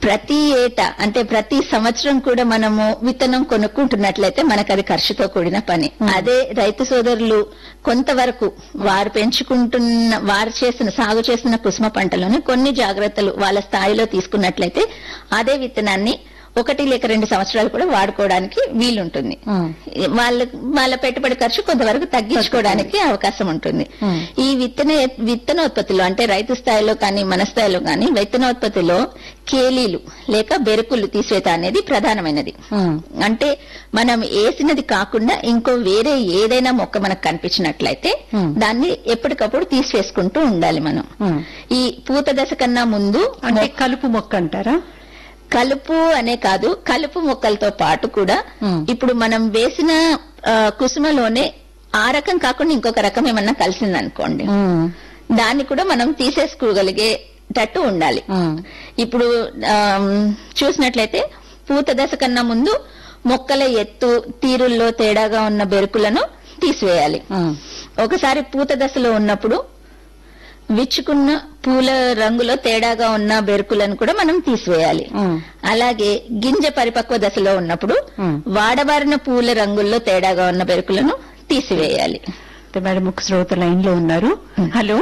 ప్రతి ఏటా అంటే ప్రతి సంవత్సరం కూడా మనము విత్తనం కొనుక్కుంటున్నట్లయితే మనకు అది ఖర్చుతో కూడిన పని అదే రైతు సోదరులు కొంతవరకు వారు పెంచుకుంటున్న వారు చేసిన సాగు చేసిన కుసుమ పంటలోని కొన్ని జాగ్రత్తలు వాళ్ళ స్థాయిలో తీసుకున్నట్లయితే అదే విత్తనాన్ని ఒకటి లేక రెండు సంవత్సరాలు కూడా వాడుకోవడానికి వీలుంటుంది వాళ్ళ వాళ్ళ పెట్టుబడి ఖర్చు కొంతవరకు తగ్గించుకోవడానికి అవకాశం ఉంటుంది ఈ విత్తన విత్తనోత్పత్తిలో అంటే రైతు స్థాయిలో కానీ మన స్థాయిలో కానీ విత్తనోత్పత్తిలో కేలీలు లేక బెరుకులు తీసేత అనేది ప్రధానమైనది అంటే మనం వేసినది కాకుండా ఇంకో వేరే ఏదైనా మొక్క మనకు కనిపించినట్లయితే దాన్ని ఎప్పటికప్పుడు తీసివేసుకుంటూ ఉండాలి మనం ఈ పూత దశ కన్నా ముందు అంటే కలుపు మొక్క అంటారా కలుపు అనే కాదు కలుపు మొక్కలతో పాటు కూడా మ్మ్. ఇప్పుడు మనం వేసిన ఆ, కుసుమలోనే ఆ రకం కాకుండా ఇంకొక రకం ఏమన్నా కలిసిందనుకోండి దాన్ని కూడా మనం తీసేసుకోగలిగేటట్టు ఉండాలి ఇప్పుడు ఆమ్, చూసినట్లయితే పూత దశ కన్నా ముందు మొక్కల ఎత్తు తీరుల్లో తేడాగా ఉన్న బెరుకులను తీసివేయాలి ఒకసారి పూత దశలో ఉన్నప్పుడు విచ్చుకున్న పూల రంగులో తేడాగా ఉన్న బెరుకులను కూడా మనం తీసివేయాలి అలాగే గింజ పరిపక్వ దశలో ఉన్నప్పుడు మ్మ్. వాడబారిన పూల రంగుల్లో తేడాగా ఉన్న బెరుకులను తీసివేయాలి అయితే మేడం ఒక శ్రోత లైన్ లో ఉన్నారు హలో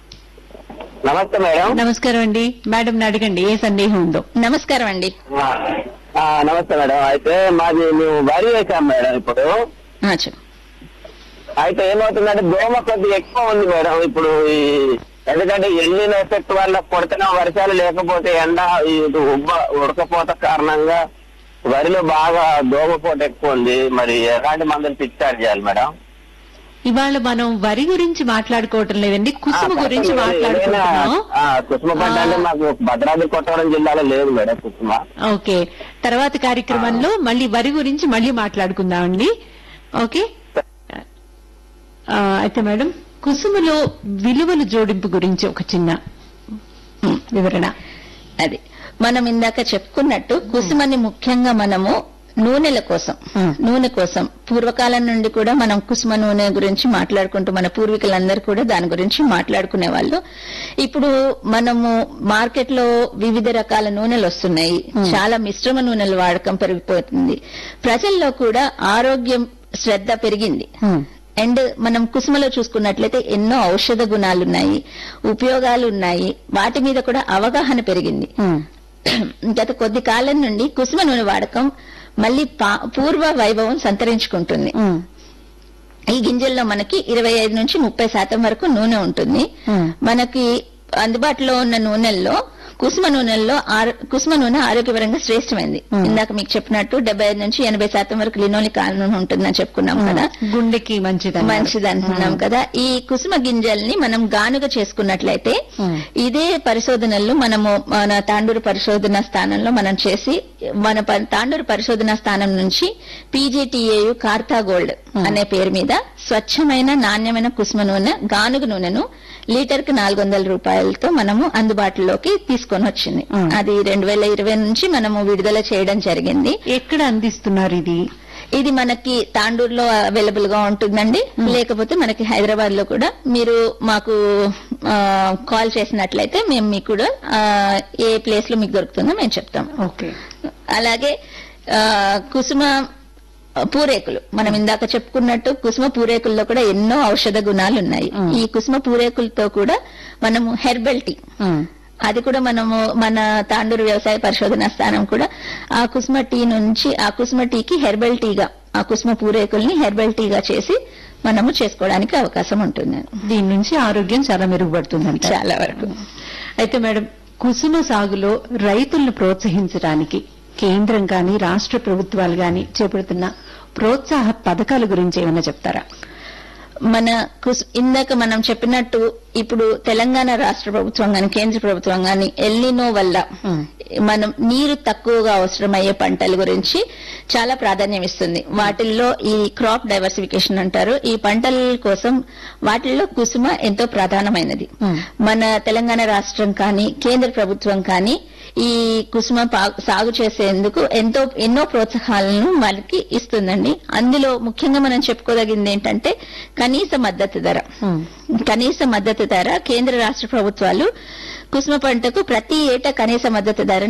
నమస్తే మేడం నమస్కారం అండి మేడం అడగండి ఏ సందేహం ఉందో నమస్కారం అండి ఆ, ఆ, నమస్తే మేడం అయితే మాది మేము వరి వేసాం మేడం ఇప్పుడు ఆ, చెప్పు. అయితే ఏమవుతుందంటే దోమ కొద్దిగా ఎక్కువ ఉంది మేడం ఇప్పుడు ఈ ఎందుకంటే ఎల్లిన ఎఫెక్ట్ వల్ల కొడుతున్న వర్షాలు లేకపోతే ఎండ ఈ ఉబ్బ ఉడకపోత కారణంగా వరిలో బాగా దోమపోట ఎక్కువ ఉంది మరి ఎలాంటి మందులు పిచ్చారు చేయాలి మేడం ఇవాళ మనం వరి గురించి మాట్లాడుకోవటం లేదండి కుసుమ ఆ, గురించి ఏదైనా- మాట్లాడుకుంటున్నాం ఆ, కుసుమ పంట అంటే మాకు భద్రాద్రి కొత్తగూడెం జిల్లాలో లేదు మేడం కుసుమ ఓకే తర్వాత కార్యక్రమంలో మళ్ళీ వరి గురించి మళ్ళీ మాట్లాడుకుందామండి ఓకే ఆ, అయితే మేడం కుసుమలో విలువల జోడింపు గురించి ఒక చిన్న వివరణ అది మనం ఇందాక చెప్పుకున్నట్టు కుసుమని ముఖ్యంగా మనము నూనెల కోసం మ్మ్. నూనె కోసం పూర్వకాలం నుండి కూడా మనం కుసుమ నూనె గురించి మాట్లాడుకుంటూ మన పూర్వీకులందరూ కూడా దాని గురించి మాట్లాడుకునే వాళ్ళు ఇప్పుడు మనము మార్కెట్ లో వివిధ రకాల నూనెలు వస్తున్నాయి చాలా మిశ్రమ నూనెల వాడకం పెరిగిపోతుంది ప్రజల్లో కూడా ఆరోగ్యం శ్రద్ధ పెరిగింది అండ్ మనం కుసుమలో చూసుకున్నట్లయితే ఎన్నో ఔషధ గుణాలు ఉన్నాయి ఉపయోగాలు ఉన్నాయి వాటి మీద కూడా అవగాహన పెరిగింది గత కొద్ది కాలం నుండి కుసుమ నూనె వాడకం మళ్ళీ పా- పూర్వ వైభవం సంతరించుకుంటుంది ఈ గింజల్లో మనకి ఇరవై ఐదు నుంచి ముప్పై శాతం వరకు నూనె ఉంటుంది Hmm. మనకి అందుబాటులో ఉన్న నూనెల్లో కుసుమ నూనెల్లో ఆరో- కుసుమ నూనె ఆరోగ్యపరంగా శ్రేష్టమైంది ఇందాక మీకు చెప్పినట్టు డెబ్బై ఐదు నుంచి ఎనభై శాతం వరకు లినోలిక్ ఆమ్లం ఉంటుందని చెప్పుకున్నాం కదా గుండెకి మంచిది మంచిది అంటున్నాం కదా ఈ కుసుమ గింజల్ని మనం గానుగ చేసుకున్నట్లయితే Hmm. ఇదే పరిశోధనలు మనము మన తాండూరు పరిశోధన స్థానంలో మనం చేసి మన ప- తాండూరు పరిశోధన స్థానం నుంచి పీజీటీఏయు కార్తా గోల్డ్ అనే పేరు మీద స్వచ్ఛమైన నాణ్యమైన కుసుమ నూనె గానుగ నూనెను లీటర్ కి నాలుగు వందల రూపాయలతో మనము అందుబాటులోకి తీసుకొని వచ్చింది Hmm. అది రెండు వేల ఇరవై నుంచి మనము విడుదల చేయడం జరిగింది ఎక్కడ అందిస్తున్నారు ఇది ఇది మనకి తాండూరులో అవైలబుల్ గా ఉంటుందండి లేకపోతే మనకి హైదరాబాద్ లో కూడా మీరు మాకు ఆ, కాల్ చేసినట్లయితే మేము మీకు కూడా ఆ, ఏ ప్లేస్ లో మీకు దొరుకుతుందో మేము చెప్తాం ఓకే అలాగే ఆ, కుసుమ పూరేకులు మనం ఇందాక చెప్పుకున్నట్టు కుసుమ పూరేకుల్లో కూడా ఎన్నో ఔషధ గుణాలు ఉన్నాయి ఈ కుసుమ పూరేకులతో కూడా మనము హెర్బల్ టీ అది కూడా మనము మన తాండూరు వ్యవసాయ పరిశోధన స్థానం కూడా ఆ కుసుమ టీ నుంచి ఆ కుసుమ టీకి హెర్బల్ టీగా ఆ కుసుమ పూరేకుల్ని హెర్బల్ టీగా చేసి మనము చేసుకోవడానికి అవకాశం ఉంటుంది దీని నుంచి ఆరోగ్యం చాలా మెరుగుపడుతుందంట చాలా వరకు అయితే మేడం కుసుమ సాగులో రైతులను ప్రోత్సహించడానికి కేంద్రం గాని రాష్ట్ర ప్రభుత్వాలు గాని చేపడుతున్న ప్రోత్సాహ పథకాల గురించి ఏమైనా చెప్తారా మన కుస్- ఇందాక మనం చెప్పినట్టు ఇప్పుడు తెలంగాణ రాష్ట్ర ప్రభుత్వం గాని కేంద్ర ప్రభుత్వం గాని ఎల్లినో వల్ల మనం నీరు తక్కువగా అవసరమయ్యే పంటల గురించి చాలా ప్రాధాన్యం ఇస్తుంది వాటిల్లో ఈ క్రాప్ డైవర్సిఫికేషన్ అంటారు ఈ పంటల కోసం వాటిల్లో కుసుమ ఎంతో ప్రధానమైనది మన తెలంగాణ రాష్ట్రం కానీ కేంద్ర ప్రభుత్వం కానీ ఈ కుసుమ పా- సాగు చేసేందుకు ఎంతో ఎన్నో ప్రోత్సాహాలను మనకి ఇస్తుందండి అందులో ముఖ్యంగా మనం చెప్పుకోదగింది ఏంటంటే కనీస మద్దతు ధర కనీస మద్దతు ధర కేంద్ర రాష్ట్ర ప్రభుత్వాలు కుసుమ పంటకు ప్రతి ఏటా కనీస మద్దతు ధర